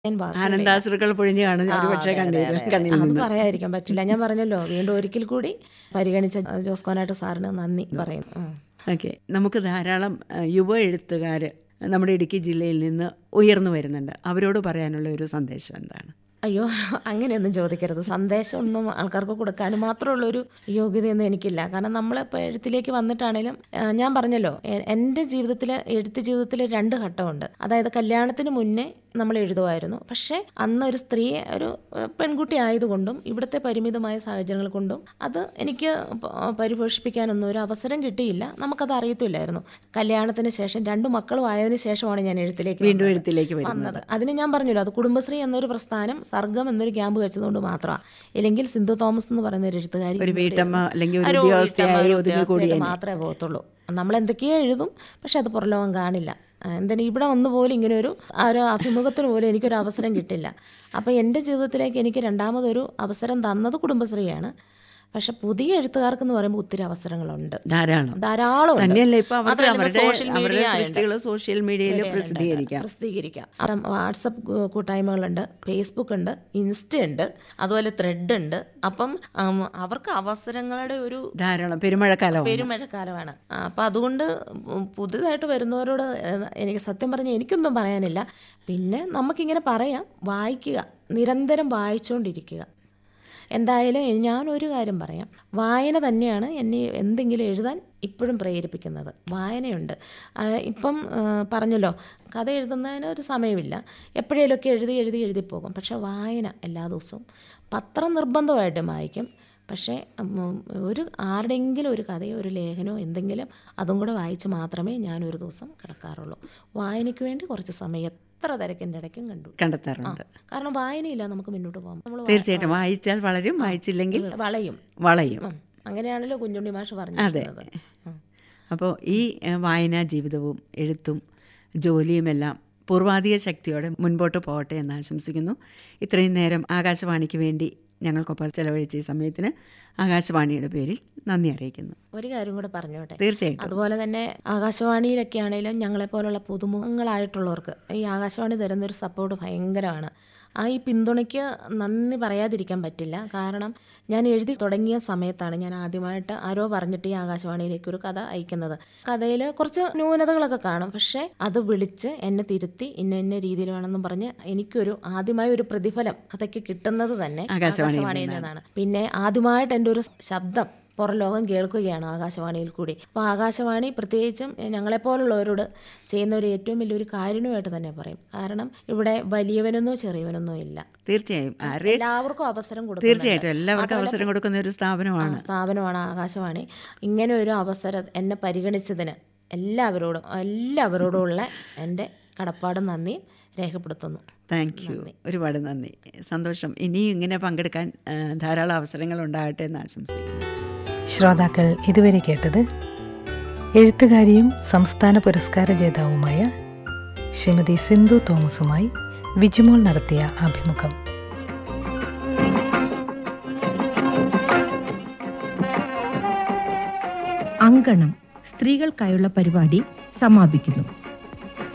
ഞാൻ വാക്കുകളില്ല. ആനന്ദാശ്രുക്കൾ പൊഴിഞ്ഞു കാണും ആ, ഒരു പക്ഷേ അതെ, അതെ, കണ്ണീര് അതെ, അതെ. കണ്ണിൽ അത് നിന്ന് പറയാതിരിക്കാൻ പറ്റില്ല ഞാൻ പറഞ്ഞല്ലോ വീണ്ടും ഒരിക്കൽ കൂടി പരിഗണിച്ച ജോസ് കോനാട്ട് സാറിന് നന്ദി പറയുന്നു ഉം. ഓക്കെ നമുക്ക് ധാരാളം ആ, യുവ എഴുത്തുകാർ നമ്മുടെ ഇടുക്കി ജില്ലയിൽ നിന്ന് ഉയർന്നു വരുന്നുണ്ട് അവരോട് പറയാനുള്ള ഒരു സന്ദേശം എന്താണ് അയ്യോ അങ്ങനെയൊന്നും ചോദിക്കരുത് സന്ദേശമൊന്നും ആൾക്കാർക്ക് കൊടുക്കാനും മാത്രമുള്ളൊരു യോഗ്യതയൊന്നും എനിക്കില്ല കാരണം നമ്മളിപ്പോൾ എഴുത്തിലേക്ക് വന്നിട്ടാണേലും ആ, ഞാൻ പറഞ്ഞല്ലോ എ- എൻ്റെ ജീവിതത്തിൽ എഴുത്ത് ജീവിതത്തിൽ രണ്ട് ഘട്ടമുണ്ട് അതായത് കല്യാണത്തിന് മുന്നേ നമ്മൾ എഴുതുമായിരുന്നു പക്ഷേ അന്ന് ഒരു സ്ത്രീ ഒരു ഏഹ്, പെൺകുട്ടി ആയതുകൊണ്ടും ഇവിടുത്തെ പരിമിതമായ സാഹചര്യങ്ങൾ കൊണ്ടും അത് എനിക്ക് പ- പരിപോഷിപ്പിക്കാനൊന്നും ഒരു അവസരം കിട്ടിയില്ല നമുക്കത് അറിയത്തില്ലായിരുന്നു കല്യാണത്തിന് ശേഷം രണ്ട് മക്കളും ആയതിനു ശേഷമാണ് ഞാൻ എഴുത്തിലേക്ക് വീണ്ടും വന്നത്. എഴുത്തിലേക്ക് വരുന്നത് വന്നത് അതിന് ഞാൻ പറഞ്ഞല്ലോ അത് കുടുംബശ്രീ എന്നൊരു പ്രസ്ഥാനം സർഗം എന്നൊരു ക്യാമ്പ് വെച്ചതുകൊണ്ട് മാത്രമാണ് ഇല്ലെങ്കിൽ സിന്ധു തോമസ് എന്ന് പറയുന്ന ഒരു എഴുത്തുകാരി ഒരു വീട്ടമ്മ അല്ലെങ്കിൽ ഒരു ഒരു ഉദ്യോഗസ്ഥയായി വീട്ടമ്മ, ഒരു ഒതുങ്ങി ഉദ്യോഗസ്ഥയായിട്ട് കൂടിയേനെ. മാത്രമേ പോകത്തുള്ളൂ നമ്മൾ എന്തൊക്കെയോ എഴുതും പക്ഷെ അത് പുറലോകം കാണില്ല ആ, എന്തിന് ഇവിടെ വന്ന് പോലും ഇങ്ങനെ ഒരു ആ ഒരു അഭിമുഖത്തിന് പോലും എനിക്കൊരു അവസരം കിട്ടില്ല അപ്പോൾ എൻ്റെ ജീവിതത്തിലേക്ക് എനിക്ക് രണ്ടാമതൊരു അവസരം തന്നത് കുടുംബശ്രീയാണ് പക്ഷെ പുതിയ എഴുത്തുകാർക്ക് പറയുമ്പോൾ ഒത്തിരി അവസരങ്ങളുണ്ട് ധാരാളം ധാരാളം ഉണ്ട്. തന്നെയല്ല ഇപ്പൊ അവർക്ക് മാത്രമല്ല ഇന്ന് അവരുടെ social അവരുടെ media ഉണ്ട്. സൃഷ്ടികൾ സോഷ്യൽ മീഡിയയിൽ പ്രസിദ്ധീകരിക്കാം പ്രസിദ്ധീകരിക്കാം കാരണം വാട്സപ്പ് കൂ- കൂട്ടായ്മകളുണ്ട് ഫേസ്ബുക്ക് ഉണ്ട് ഇൻസ്റ്റ ഉണ്ട് അതുപോലെ ത്രെഡ് ഉണ്ട് അപ്പം ഉം, അവർക്ക് അവസരങ്ങളുടെ ഒരു ധാരാളം പെരുമഴക്കാലം പെരുമഴക്കാലമാണ് ആ, അപ്പം അതുകൊണ്ട് ഉം പുതുതായിട്ട് വരുന്നവരോട് ഏഹ്, എനിക്ക് സത്യം പറഞ്ഞാൽ എനിക്കൊന്നും പറയാനില്ല പിന്നെ നമുക്കിങ്ങനെ പറയാം വായിക്കുക നിരന്തരം വായിച്ചുകൊണ്ടിരിക്കുക എന്തായാലും ഞാനൊരു കാര്യം പറയാം വായന തന്നെയാണ് എന്നെ എന്തെങ്കിലും എഴുതാൻ ഇപ്പോഴും പ്രേരിപ്പിക്കുന്നത് വായനയുണ്ട് ആ, ഇപ്പം ആ, പറഞ്ഞല്ലോ കഥ എഴുതുന്നതിന് ഒരു സമയമില്ല എപ്പോഴേലൊക്കെ എഴുതി എഴുതി എഴുതി പോകും പക്ഷെ വായന എല്ലാ ദിവസവും പത്രം നിർബന്ധമായിട്ടും വായിക്കും പക്ഷേ ഉം, ഒരു ആരുടെയെങ്കിലും ഒരു കഥയോ ഒരു ലേഖനമോ എന്തെങ്കിലും അതും കൂടെ വായിച്ച് മാത്രമേ ഞാൻ ഒരു ദിവസം കിടക്കാറുള്ളൂ വായനയ്ക്ക് വേണ്ടി കുറച്ച് സമയം എത്ര തിരക്കിൻ്റെ ഇടയ്ക്കും കണ്ടു കണ്ടെത്താറുണ്ട് കാരണം വായനയില്ല നമുക്ക് മുന്നോട്ട് പോകാം നമ്മൾ തീർച്ചയായിട്ടും വായിച്ചാൽ വളരും വായിച്ചില്ലെങ്കിൽ വളയും വളയും ഉം. അങ്ങനെയാണല്ലോ കുഞ്ഞുണ്ണി മാഷ് അതെ പറഞ്ഞിരുന്നത് ഉം. അപ്പോൾ ഈ ഏഹ്, വായനാ ജീവിതവും എഴുത്തും ജോലിയുമെല്ലാം പൂർവാധിക ശക്തിയോടെ മുൻപോട്ട് പോകട്ടെ എന്ന് ആശംസിക്കുന്നു ഇത്രയും നേരം ആകാശവാണിക്ക് വേണ്ടി ഞങ്ങൾക്കൊപ്പം ചെലവഴിച്ച ഈ സമയത്തിന് ആകാശവാണിയുടെ പേരിൽ നന്ദി അറിയിക്കുന്നു ഒരു കാര്യം കൂടെ പറഞ്ഞോട്ടെ തീർച്ചയായിട്ടും അതുപോലെ തന്നെ ആകാശവാണിയിലൊക്കെ ആണെങ്കിലും ഞങ്ങളെപ്പോലുള്ള പുതുമുഖങ്ങളായിട്ടുള്ളവർക്ക് ഈ ആകാശവാണി തരുന്നൊരു സപ്പോർട്ട് ഭയങ്കരമാണ് ആ ഈ പിന്തുണയ്ക്ക് നന്ദി പറയാതിരിക്കാൻ പറ്റില്ല കാരണം ഞാൻ എഴുതി തുടങ്ങിയ സമയത്താണ് ഞാൻ ആദ്യമായിട്ട് ആരോ പറഞ്ഞിട്ട് ഈ ആകാശവാണിയിലേക്ക് ഒരു കഥ അയക്കുന്നത് കഥയിൽ കുറച്ച് ന്യൂനതകളൊക്കെ കാണും പക്ഷേ അത് വിളിച്ച് എന്നെ തിരുത്തി ഇന്ന ഇന്ന രീതിയിൽ വേണമെന്നും പറഞ്ഞ് എനിക്കൊരു ആദ്യമായ ഒരു പ്രതിഫലം കഥയ്ക്ക് കിട്ടുന്നത് തന്നെ ആകാശവാണിയിൽ ആകാശവാണിയിൽ നിന്നാണ് പിന്നെ ആദ്യമായിട്ട് എൻ്റെ ഒരു ശബ്ദം പുറം ലോകം കേൾക്കുകയാണ് ആകാശവാണിയിൽ കൂടി അപ്പോൾ ആകാശവാണി പ്രത്യേകിച്ചും ഞങ്ങളെപ്പോലുള്ളവരോട് ചെയ്യുന്ന ഒരു ഏറ്റവും വലിയൊരു കാരുണ്യമായിട്ട് തന്നെ പറയും കാരണം ഇവിടെ വലിയവനെന്നോ ചെറിയവനെന്നോ ഇല്ല തീർച്ചയായും ആരുടെ എല്ലാവർക്കും അവസരം കൊടുക്കും തീർച്ചയായിട്ടും എല്ലാവർക്കും അവസരം കൊടുക്കുന്ന ഒരു സ്ഥാപനമാണ് സ്ഥാപനമാണ് ആകാശവാണി ഇങ്ങനെ ഒരു അവസരം എന്നെ പരിഗണിച്ചതിന് എല്ലാവരോടും എല്ലാവരോടുമുള്ള എൻ്റെ കടപ്പാടും നന്ദിയും രേഖപ്പെടുത്തുന്നു താങ്ക് യു ഒരുപാട് നന്ദി സന്തോഷം ഇനിയും ഇങ്ങനെ പങ്കെടുക്കാൻ ആ, ധാരാളം അവസരങ്ങൾ ഉണ്ടാകട്ടെ എന്ന് ആശംസിക്കുന്നു ശ്രോതാക്കൾ ഇതുവരെ കേട്ടത് എഴുത്തുകാരിയും സംസ്ഥാന പുരസ്കാര ജേതാവുമായ ശ്രീമതി സിന്ധു തോമസുമായി വിജുമോൾ നടത്തിയ അഭിമുഖം അങ്കണം സ്ത്രീകൾക്കായുള്ള പരിപാടി സമാപിക്കുന്നു